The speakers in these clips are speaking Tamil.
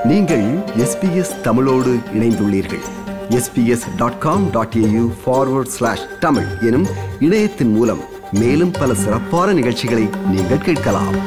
நீங்கள் எஸ்பிஎஸ் தமிழோடு இணைந்துள்ளீர்கள் SBS dot com dot AU forward slash Tamil எனும் இணையத்தின் மூலம் மேலும் பல சிறப்பான நிகழ்ச்சிகளை நீங்கள் கேட்கலாம்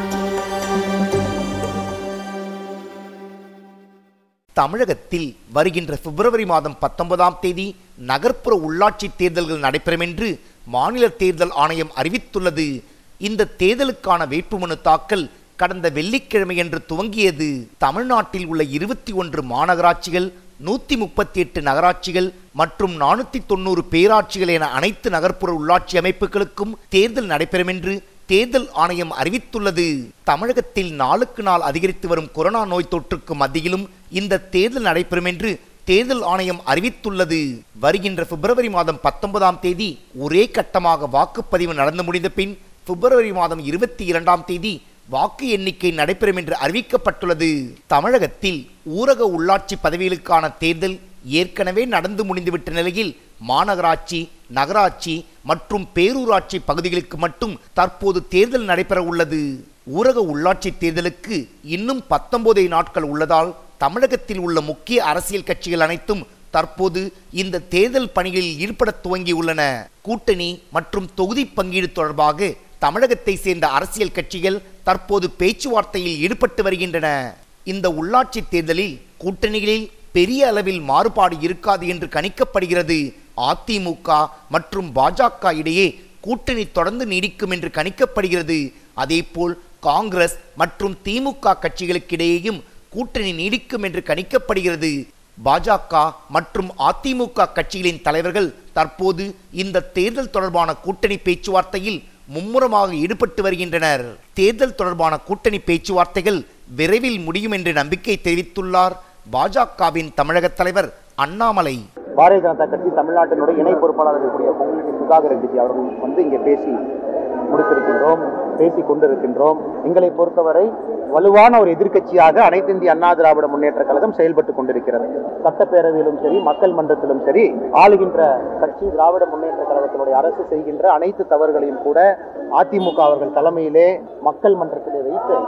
தமிழகத்தில் வருகின்ற பிப்ரவரி மாதம் பத்தொன்பதாம் தேதி நகர்ப்புற உள்ளாட்சி தேர்தல்கள் நடைபெறும் என்று மாநில தேர்தல் ஆணையம் அறிவித்துள்ளது இந்த தேர்தலுக்கான வேட்புமனு தாக்கல் கடந்த வெள்ளிக்கிழமையன்று துவங்கியது தமிழ்நாட்டில் உள்ள இருபத்தி ஒன்று மாநகராட்சிகள் நூத்தி முப்பத்தி எட்டு நகராட்சிகள் மற்றும் நானூத்தி தொண்ணூறு பேராட்சிகள் என அனைத்து நகர்ப்புற உள்ளாட்சி அமைப்புகளுக்கும் தேர்தல் நடைபெறும் என்று தேர்தல் ஆணையம் அறிவித்துள்ளது தமிழகத்தில் நாளுக்கு நாள் அதிகரித்து வரும் கொரோனா நோய் தொற்றுக்கு மத்தியிலும் இந்த தேர்தல் நடைபெறும் என்று தேர்தல் ஆணையம் அறிவித்துள்ளது வருகின்ற பிப்ரவரி மாதம் பத்தொன்பதாம் தேதி ஒரே கட்டமாக வாக்குப்பதிவு நடந்து முடிந்த பின் பிப்ரவரி மாதம் இருபத்தி இரண்டாம் தேதி வாக்கு எண்ணிக்கை நடைபெறும் என்று அறிவிக்கப்பட்டுள்ளது தமிழகத்தில் ஊரக உள்ளாட்சி பதவிகளுக்கான தேர்தல் ஏற்கனவே நடந்து முடிந்துவிட்ட நிலையில் மாநகராட்சி நகராட்சி மற்றும் பேரூராட்சி பகுதிகளுக்கு மட்டும் தற்போது தேர்தல் நடைபெற உள்ளது ஊரக உள்ளாட்சி தேர்தலுக்கு இன்னும் பத்தொன்பதே நாட்கள் உள்ளதால் தமிழகத்தில் உள்ள முக்கிய அரசியல் கட்சிகள் அனைத்தும் தற்போது இந்த தேர்தல் பணிகளில் ஈடுபட துவங்கியுள்ளன கூட்டணி மற்றும் தொகுதி பங்கீடு தொடர்பாக தமிழகத்தை சேர்ந்த அரசியல் கட்சிகள் தற்போது பேச்சுவார்த்தையில் ஈடுபட்டு வருகின்றன இந்த உள்ளாட்சி தேர்தலில் கூட்டணிகளில் பெரிய அளவில் மாறுபாடு இருக்காது என்று கணிக்கப்படுகிறது அதிமுக மற்றும் பாஜக இடையே கூட்டணி தொடர்ந்து நீடிக்கும் என்று கணிக்கப்படுகிறது அதேபோல் காங்கிரஸ் மற்றும் திமுக கட்சிகளுக்கிடையேயும் கூட்டணி நீடிக்கும் என்று கணிக்கப்படுகிறது பாஜக மற்றும் அதிமுக கட்சிகளின் தலைவர்கள் தற்போது இந்த தேர்தல் தொடர்பான கூட்டணி பேச்சுவார்த்தையில் மும்முரமாக ஈடுபட்டு வருகின்றனர் தேர்தல் தொடர்பான கூட்டணி பேச்சுவார்த்தைகள் விரைவில் முடியும் என்று நம்பிக்கை தெரிவித்துள்ளார் பாஜகவின் தமிழக தலைவர் அண்ணாமலை பாரதிய ஜனதா கட்சி தமிழ்நாட்டினுடைய இணை பொறுப்பாளர் இருக்கக்கூடிய பொங்கலுக்கு சுதாகர் ரெட்டிஜி அவர்கள் வந்து இங்கே பேசி முடித்திருக்கின்றோம் பேசி கொண்டிருக்கின்றோம் எங்களை பொறுத்தவரை வலுவான ஒரு எதிர்க்கட்சியாக அனைத்து இந்திய அண்ணா திராவிட முன்னேற்ற கழகம் செயல்பட்டு கொண்டிருக்கிறது சட்டப்பேரவையிலும் சரி மக்கள் மன்றத்திலும் சரி ஆளுகின்ற கட்சி திராவிட முன்னேற்ற கழகத்தினுடைய அரசு செய்கின்ற அனைத்து தவறுகளையும் கூட அதிமுக அவர்கள் தலைமையிலே மக்கள் மன்றத்திலே வைத்து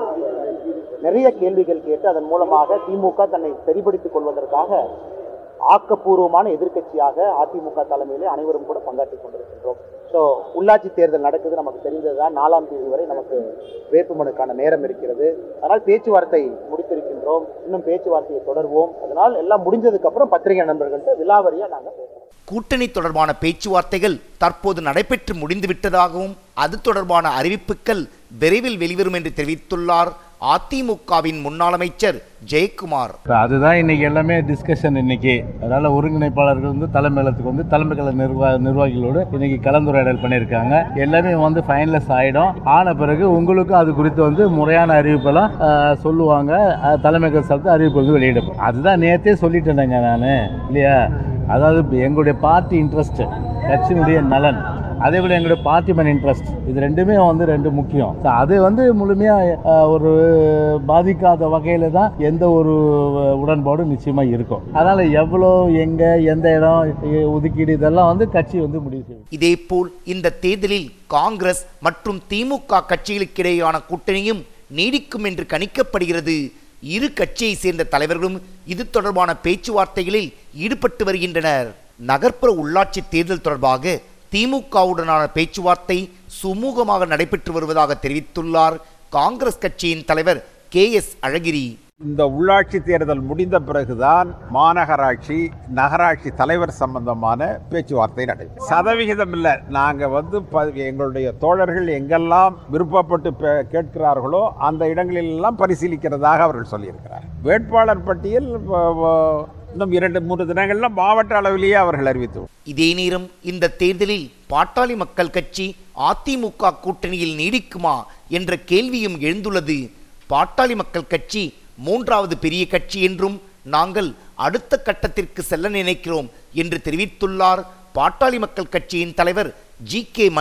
நிறைய கேள்விகள் கேட்டு அதன் மூலமாக திமுக தன்னை சரிபடுத்திக் கொள்வதற்காக ஆக்கப்பூர்வமான எதிர்க்கட்சியாக அதிமுக தலைமையிலே அனைவரும் கூட பங்காற்றிக் கொண்டிருக்கின்றோம் ஸோ உள்ளாட்சி தேர்தல் நடக்குது நமக்கு தெரிந்ததுதான் நாலாம் தேதி வரை நமக்கு வேட்புமனுக்கான நேரம் இருக்கிறது அதனால் பேச்சுவார்த்தை முடித்திருக்கின்றோம் இன்னும் பேச்சுவார்த்தையை தொடர்வோம் அதனால் எல்லாம் முடிஞ்சதுக்கு அப்புறம் பத்திரிகை நண்பர்கள்ட்ட விலாவரியா நாங்கள் பேசுவோம் கூட்டணி தொடர்பான பேச்சுவார்த்தைகள் தற்போது நடைபெற்று முடிந்துவிட்டதாகவும் அது தொடர்பான அறிவிப்புகள் விரைவில் வெளிவரும் என்று தெரிவித்துள்ளார் அதிமுகவின் முன்னாள் அமைச்சர் ஜெயக்குமார் So, அதுதான் இன்னைக்கு எல்லாமே டிஸ்கஷன் இன்னைக்கு அதனால ஒருங்கிணைப்பாளர்கள் வந்து தலைமையிலத்துக்கு வந்து தலைமை கழக நிர்வா நிர்வாகிகளோடு இன்னைக்கு கலந்துரையாடல் பண்ணியிருக்காங்க எல்லாமே வந்து ஃபைனலைஸ் ஆகிடும் ஆன பிறகு உங்களுக்கும் அது குறித்து வந்து முறையான அறிவிப்பெல்லாம் ஆஹ், சொல்லுவாங்க அஹ், தலைமை கழகத்தை அறிவிப்பு வந்து வெளியிடப்படும் அதுதான் நேற்றே சொல்லிட்டேனுங்க நான் இல்லையா அதாவது இப்ப எங்களுடைய பார்ட்டி இன்ட்ரெஸ்ட் கட்சியினுடைய நலன் அதே போல் எங்களுடைய பார்ட்டிமன் இன்ட்ரெஸ்ட் இது ரெண்டுமே வந்து ரெண்டு முக்கியம் So, அது வந்து முழுமையாக ஒரு பாதிக்காத வகையில் தான் எந்த ஒரு உடன்பாடும் நிச்சயமாக இருக்கும் அதனால் எவ்வளோ எங்கே எந்த இடம் எ- ஒதுக்கீடு இதெல்லாம் வந்து கட்சி வந்து முடிவு செய்யும் இதேபோல் இந்த தேர்தலில் காங்கிரஸ் மற்றும் திமுக கட்சிகளுக்கிடையேயான கூட்டணியும் நீடிக்கும் என்று கணிக்கப்படுகிறது இரு கட்சியை சேர்ந்த தலைவர்களும் இது தொடர்பான பேச்சுவார்த்தைகளில் ஈடுபட்டு வருகின்றனர் நகர்ப்புற உள்ளாட்சி தேர்தல் தொடர்பாக திமுகவுடனான பேச்சுவார்த்தை சுமூகமாக நடைபெற்று வருவதாக தெரிவித்துள்ளார் காங்கிரஸ் கட்சியின் தலைவர் கே எஸ் அழகிரி இந்த உள்ளாட்சி தேர்தல் முடிந்த பிறகுதான் மாநகராட்சி நகராட்சி தலைவர் சம்பந்தமான பேச்சுவார்த்தை நடைபெறும் சதவிகிதம் இல்லை நாங்கள் வந்து ப எங்களுடைய தோழர்கள் எங்கெல்லாம் விருப்பப்பட்டு பே- கேட்கிறார்களோ அந்த இடங்களிலெல்லாம் பரிசீலிக்கிறதாக அவர்கள் சொல்லியிருக்கிறார் வேட்பாளர் பட்டியல் வ- வ- இன்னும் இரண்டு மூன்று தினங்கள்ல மாவட்ட அளவிலேயே அவர்கள் அறிவித்து இதே நேரம் இந்த தேர்தலில் பாட்டாளி மக்கள் கட்சி அதிமுக கூட்டணியில் நீடிக்குமா என்ற கேள்வியும் எழுந்துள்ளது பாட்டாளி மக்கள் கட்சி மூன்றாவது பெரிய கட்சி என்றும் நாங்கள் அடுத்த கட்டத்திற்கு செல்ல நினைக்கிறோம் என்று தெரிவித்துள்ளார் பாட்டாளி மக்கள் கட்சியின் தலைவர் ஜி கே மணி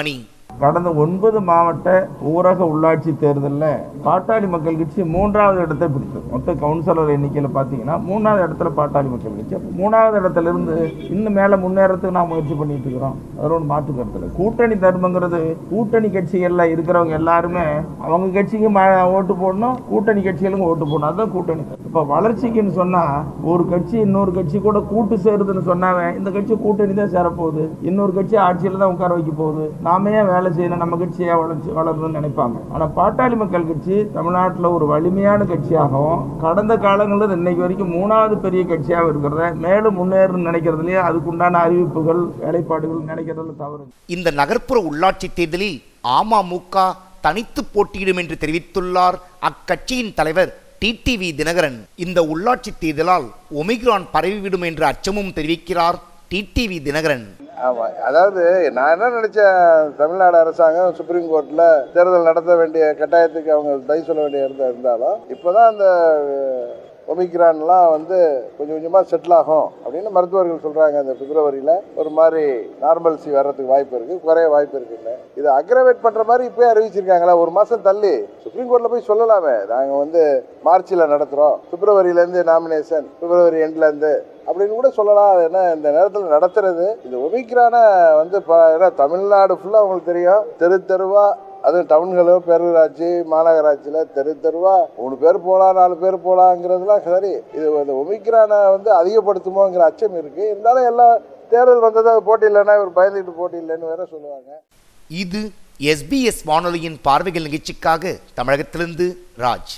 கடந்த ஒன்பது மாவட்ட ஊரக உள்ளாட்சி தேர்தலில் பாட்டாளி மக்கள் கட்சி மூன்றாவது இடத்தை பிடித்தது மொத்த கவுன்சிலர் எண்ணிக்கையில் பார்த்தீங்கன்னா மூணாவது இடத்துல பாட்டாளி மக்கள் கட்சி அப்போ மூணாவது இடத்துல இருந்து இன்னும் மேலே முன்னேறதுக்கு நான் முயற்சி பண்ணிட்டு இருக்கிறோம் அதில் ஒன்று மாற்று கருத்தில் கூட்டணி தர்மங்கிறது கூட்டணி கட்சிகளில் இருக்கிறவங்க எல்லாருமே அவங்க கட்சிக்கு ம ஓட்டு போடணும் கூட்டணி கட்சிகளுக்கும் ஓட்டு போடணும் அதுதான் கூட்டணி இப்போ வளர்ச்சிக்குன்னு சொன்னால் ஒரு கட்சி இன்னொரு கட்சி கூட கூட்டு சேருதுன்னு சொன்னாவே இந்த கட்சி கூட்டணி தான் சேரப்போகுது இன்னொரு கட்சி ஆட்சியில் தான் உட்கார வைக்க போகுது நாம ஏன் வேலை செய்யணும் நம்ம கட்சியா வளர்ச்சி வளரணும்னு நினைப்பாங்க ஆனால் பாட்டாளி மக்கள் கட்சி தமிழ்நாட்டில் ஒரு வலிமையான கட்சியாகவும் கடந்த காலங்களில் இன்னைக்கு வரைக்கும் மூணாவது பெரிய கட்சியாக இருக்கிறத மேலும் முன்னேறணும்னு நினைக்கிறதுலயே அதுக்குண்டான அறிவிப்புகள் வேலைப்பாடுகள் நினைக்கிறதுல தவறு இந்த நகர்ப்புற உள்ளாட்சி தேர்தலில் அமமுக தனித்து போட்டியிடும் என்று தெரிவித்துள்ளார் அக்கட்சியின் தலைவர் டிடிவி தினகரன் இந்த உள்ளாட்சி தேர்தலால் ஒமிக்ரான் பரவிவிடும் என்ற அச்சமும் தெரிவிக்கிறார் டிடிவி தினகரன் ஆமாம் அதாவது நான் என்ன நினச்சேன் தமிழ்நாடு அரசாங்கம் சுப்ரீம் கோர்ட்டில் தேர்தல் நடத்த வேண்டிய கட்டாயத்துக்கு அவங்க பதில் சொல்ல வேண்டிய இருந்தா இருந்தாலும் இப்போ தான் அந்த ஒமிக்ரான்லாம் வந்து கொஞ்சம் கொஞ்சமாக செட்டில் ஆகும் அப்படின்னு மருத்துவர்கள் சொல்கிறாங்க இந்த பிப்ரவரியில் ஒரு மாதிரி நார்மல்சி வர்றதுக்கு வாய்ப்பு இருக்குது குறைய வாய்ப்பு இருக்குன்னு இதை அக்ரவேட் பண்ணுற மாதிரி இப்போயே அறிவிச்சிருக்காங்களா ஒரு மாதம் தள்ளி சுப்ரீம் கோர்ட்டில் போய் சொல்லலாமே நாங்கள் வந்து மார்ச்சில் நடத்துகிறோம் பிப்ரவரியிலேருந்து நாமினேஷன் பிப்ரவரி எண்ட்லேருந்து அப்படின்னு கூட சொல்லலாம் அது என்ன இந்த நேரத்தில் நடத்துறது இந்த ஒமிக்ரான வந்து ப- ஏன்னா தமிழ்நாடு ஃபுல்லாக உங்களுக்கு தெரியும் தெரு தெருவா அதுவும் டவுன்களோ பேரூராட்சி மாநகராட்சியில் தெரு தெருவா மூணு பேர் போகலாம் நாலு பேர் போகலாங்கிறதுலாம் சரி இது இந்த ஒமிக்ரானை வந்து அதிகப்படுத்துமோங்கிற அச்சம் இருக்குது இருந்தாலும் எல்லா தேர்தல் வந்தது அது போட்டி இல்லைன்னா இவர் பயந்துக்கிட்டு போட்டி இல்லைன்னு வேற சொல்லுவாங்க இது எஸ்பிஎஸ் வானொலியின் பார்வைகள் நிகழ்ச்சிக்காக தமிழகத்திலிருந்து ராஜ்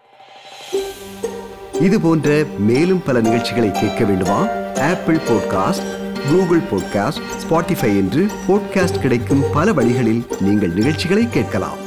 இது போன்ற மேலும் பல நிகழ்ச்சிகளை கேட்க வேண்டுமா Apple podcast Google podcast Spotify என்று பாட்காஸ்ட் கிடைக்கும் பல வழிகளில் நீங்கள் நிகழ்ச்சிகளை கேட்கலாம்